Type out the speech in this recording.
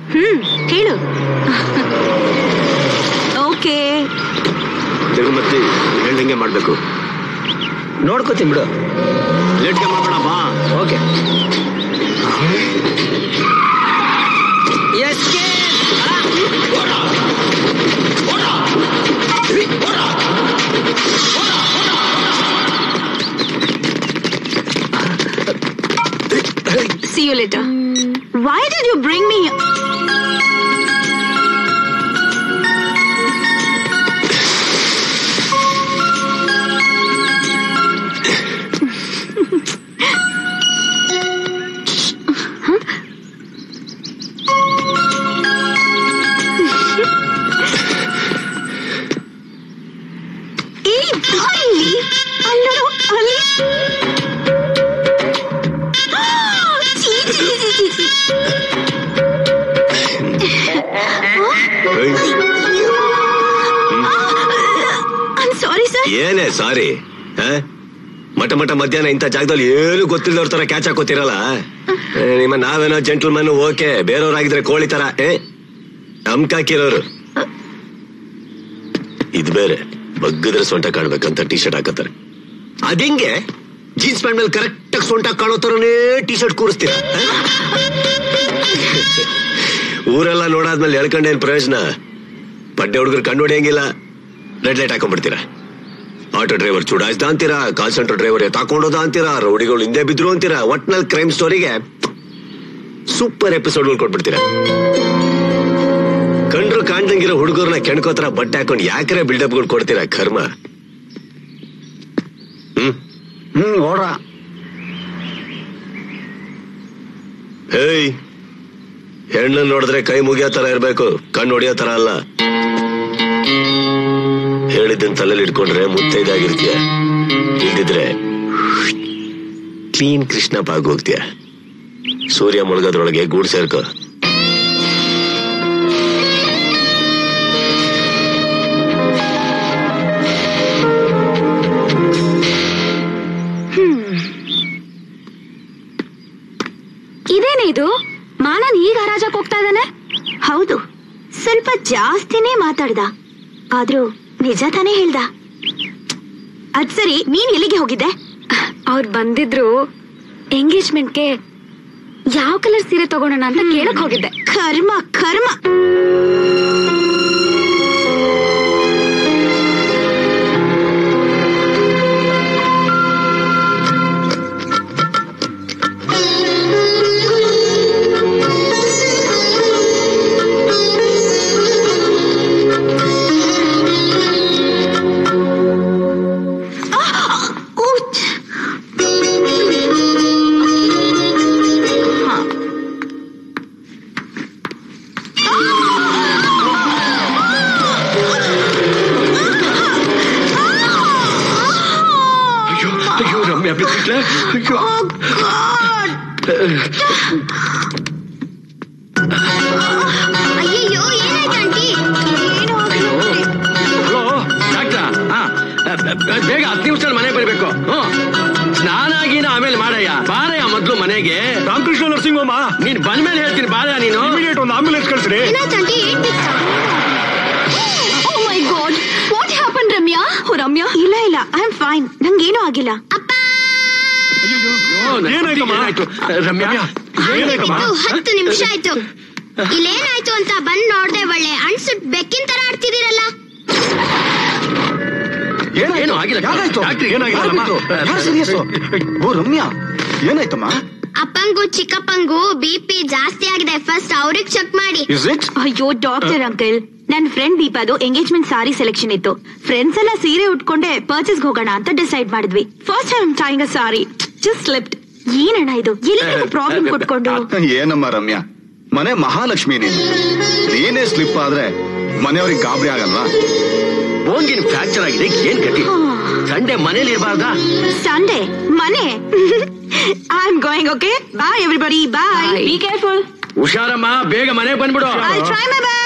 ಹ್ಮ್ ಹೇಳು ಓಕೆ ತಿರುಮತಿ ಹೇಳ್ದಂಗೆ ಮಾಡ್ಬೇಕು ನೋಡ್ಕೋತೀನಿ ಬಿಡು ಲೇಟ್ಗೆ ಮಾಡ್ಬೇಡ ಬಾ okay See you later. Why did you bring me here? ಏ, ಬಾ ಇಲ್ಲಿ. ಅಲ್ಲೋಡು, ಅಲ್ಲಿ. ಛೀ, ಛೀ, ಛೀ, ಛೀ, ಛೀ. ಏಯ್, I'm sorry, sir. ಏನೇ ಸಾರಿ ಮಟ ಮಟ ಮಧ್ಯಾಹ್ನ ಇಂಥ ಜಾಗದಲ್ಲಿ ಏನು ಗೊತ್ತಿಲ್ಲದವ್ರ ತರ ಕ್ಯಾಚ್ ಹಾಕೋತಿರಲ್ಲ ಏ, ನಿಮ್ಮ ನಾವೇನೋ ಜೆಂಟಲ್ಮನ್ ಓಕೆ ಬೇರೆಯವ್ರಾಗಿದ್ರೆ ಕೋಳಿ ತರ ಏ ನಮ್ಕಾಕಿರೋರು ಇದ್ ಬೇರೆ ಬಗ್ಗದ್ರೆ ಸೊಂಟ ಕಾಣ್ಬೇಕಂತ ಟಿ ಶರ್ಟ್ ಹಾಕತ್ತಾರೆ ಅದಿಂಗೆ ಜೀನ್ಸ್ ಪ್ಯಾಂಟ್ ಮೇಲೆ ಕರೆಕ್ಟ್ ಆಗಿ ಸೊಂಟ ಕಾಣೋ ತರನೇ ಟಿ ಶರ್ಟ್ ಕೂರಿಸ್ತೀರ ಊರೆಲ್ಲ ನೋಡಾದ್ಮೇಲೆ ಹೇಳ್ಕೊಂಡೇನ್ ಪ್ರಯೋಜನ ಪಡ್ಡೆ ಹುಡುಗರು ಕಂಡು ಹೊಡಿಯಂಗಿಲ್ಲ ರೆಡ್ ಲೈಟ್ ಹಾಕೊಂಡ್ಬಿಡ್ತೀರಾ ಆಟೋ ಡ್ರೈವರ್ ಚುಡಾಯಿಸ್ದ ಅಂತೀರಾ ಕಾಲ್ ಸೆಂಟರ್ ಡ್ರೈವರ್ ಎತ್ತಾಕೊಂಡೋದ ಅಂತೀರಾ ರೌಡಿಗಳು ಹಿಂದೆ ಬಿದ್ರು ಅಂತೀರಾ ಒಟ್ನಲ್ಲಿ ಕ್ರೈಮ್ ಸ್ಟೋರಿಗೆ ಸೂಪರ್ ಎಪಿಸೋಡ್ಗಳು ಕೊಟ್ಬಿಡ್ತೀರಾ ಕಂಡ್ರು ಕಾಣ್ದಂಗಿರೋ ಹುಡುಗರನ್ನ ಕೆಣ್ಕೋತರ ಬಟ್ಟೆ ಹಾಕೊಂಡು ಯಾಕರೆ ಬಿಲ್ಡಪ್ಗಳು ಕೊಡ್ತೀರಾ ಕರ್ಮ ಹ್ಮ್ ಹ್ಮ್ ಓಡ್ರ ಹೇಯ್ ಹೆಣ್ಣನ್ ನೋಡಿದ್ರೆ ಕೈ ಮುಗಿಯೋ ತರ ಇರ್ಬೇಕು ಕಣ್ಣು ಹೊಡಿಯೋ ತರ ಅಲ್ಲ ಹೇಳಿದ್ದನ್ ತಲೆಯಲ್ಲಿ ಇಟ್ಕೊಂಡ್ರೆ ಮುತ್ತೈದಾಗಿರ್ತೀಯ ಇಲ್ದಿದ್ರೆ ಕ್ಲೀನ್ ಕೃಷ್ಣಪ್ಪ ಆಗಿ ಹೋಗ್ತೀಯ ಸೂರ್ಯ ಮುಳುಗೋದ್ರೊಳಗೆ ಗೂಡ್ ಸೇರ್ಕೋ ಇದೇನೇ ಇದು ಮಾನನ್ ಈಗ ಹರಾಜಕ್ ಹೋಗ್ತಾ ಇದ್ದಾನೆ ಹೌದು ಸ್ವಲ್ಪ ಜಾಸ್ತಿನೇ ಮಾತಾಡ್ದ ಆದ್ರೂ ನಿಜ ತಾನೇ ಹೇಳ್ದ ಅದ್ ಸರಿ ನೀನ್ ಎಲ್ಲಿಗೆ ಹೋಗಿದ್ದೆ ಅವ್ರು ಬಂದಿದ್ರು ಎಂಗೇಜ್ಮೆಂಟ್ಗೆ ಯಾವ ಕಲರ್ ಸೀರೆ ತಗೊಳೋಣ ಅಂತ ಕೇಳಕ್ ಹೋಗಿದ್ದೆ ಕರ್ಮ ಕರ್ಮ ಊಚ್. ಹಾ. ಅಯ್ಯೋ ಅಯ್ಯೋ ರಮ್ಯಾ ಬಿದ್ಬಿಟ್ಲೆ ಅಯ್ಯೋ Oh, God. ಅಯ್ಯಯ್ಯೋ ಏನಾಯ್ತು ಆಂಟಿ ಏನೋ ಆಗ್ಲಿಲ್ಲ. ಹಲೋ ಡಾಕ್ಟ್ರ ಹಾ ಬೇಗ ಹತ್ತು ನಿಮಿಷದಲ್ಲಿ ಮನೆ ಬರ್ಬೇಕು ಹ್ಮ್ ಸ್ನಾನ ಗೀನ ಆಮೇಲೆ ಮಾಡಯ್ಯ ಬಾರಯ್ಯ ಮೊದ್ಲು ಮನೆಗೆ ರಾಮಕೃಷ್ಣ ನರ್ಸಿಂಗ್ ಹೋಮ ನೀನ್ ಬಂದ್ಮೇಲೆ ಹೇಳ್ತೀನಿ ಬಾರಯ್ಯ ನೀನು ಇಮಿಡಿಯೇಟ್ ಒಂದು ಆಂಬುಲೆನ್ಸ್ ಕಳ್ಸ್ರಿ ಏನಾಯ್ತು ಆಂಟಿ ಏನ್ ಬಿತ್ತ Oh my God. What happened, Ramya ಓ ರಮ್ಯಾ ಇಲ್ಲ ಇಲ್ಲ ಐ ಆಮ್ ಫೈನ್ ನಂಗೇನೂ ಆಗಿಲ್ಲ ಅಪ್ಪ ಓ, ನ- ಏನಾಯ್ತಮ್ಮ? ಏನಾಯ್ತು ರಮ್ಯಾ ಏನಾಯ್ತಮ್ಮ? ಇದು ಹತ್ತು ನಿಮಿಷ ಆಯ್ತು ಇಲ್ಲೇನಾಯ್ತು ಅಂತ ಬಂದ್ ನೋಡ್ದೆ ಒಳ್ಳೆ ಅಣ್ಸುಟ್ ಬೆಕ್ಕಿನ ತರ ಆಡ್ತಿದ್ದೀರಲ್ಲ ಏನು ಆಗಿಲ್ಲ ಯಾಕಾಯ್ತು ಡಾಕ್ಟ್ರಿಗೆ ಏನಾಗಿಲ್ಲಮ್ಮ? ಯಾರು ಸೀರಿಯಸ್ ಓ ರಮ್ಯಾ ಏನಾಯ್ತಮ್ಮ ಅಪ್ಪಂಗೂ ಚಿಕ್ಕಪ್ಪಂಗೂ ಬಿ ಪಿ ಜಾಸ್ತಿ ಆಗಿದೆ ಫಸ್ಟ್ ಅವ್ರಿಗೆ ಚೆಕ್ ಮಾಡಿ ಇಸ್ ಇಟ್ ಅಯ್ಯೋ ಡಾಕ್ಟರ್ ಅಂಕಲ್ ನನ್ ಫ್ರೆಂಡ್ ದೀಪಾದು ಎಂಗೇಜ್ಮೆಂಟ್ ಸಾರಿ ಸೆಲೆಕ್ಷನ್ ಇತ್ತು ಫ್ರೆಂಡ್ಸ್ ಎಲ್ಲ ಸೀರೆ ಉಟ್ಕೊಂಡೆ ಪರ್ಚೇಸ್ ಹೋಗೋಣ ಅಂತ ಡಿಸೈಡ್ ಮಾಡಿದ್ವಿ first time trying uh sorry just slipped ಏನಣ್ಣ ಇದು ಎಲ್ಲ ಪ್ರಾಬ್ಲಮ್ ಕೊಟ್ಕೊಂಡು ಏನಮ್ಮ ರಮ್ಯಾ ಮನೆ ಮಹಾಲಕ್ಷ್ಮಿ ನೀನು ನೀನೇ ಸ್ಲಿಪ್ ಆದ್ರೆ ಮನೆಯವ್ರಿಗೆ ಗಾಬರಿ ಆಗಲ್ವಾ ಬೋನ್ಗಿನ್ ಫ್ರಾಕ್ಚರ್ ಆಗಿದೆ ಏನ್ ಗತಿ ಸಂಡೆ ಮನೇಲಿ ಇರಬಾರ್ದಾ ಸಂಡೇ ಮನೆ I am going okay bye everybody bye be careful ಹುಷಾರಮ್ಮ ಬೇಗ ಮನೆಗೆ ಬಂದ್ಬಿಡು ಐ ಟ್ರೈ ಮೈ ಬೆಸ್ಟ್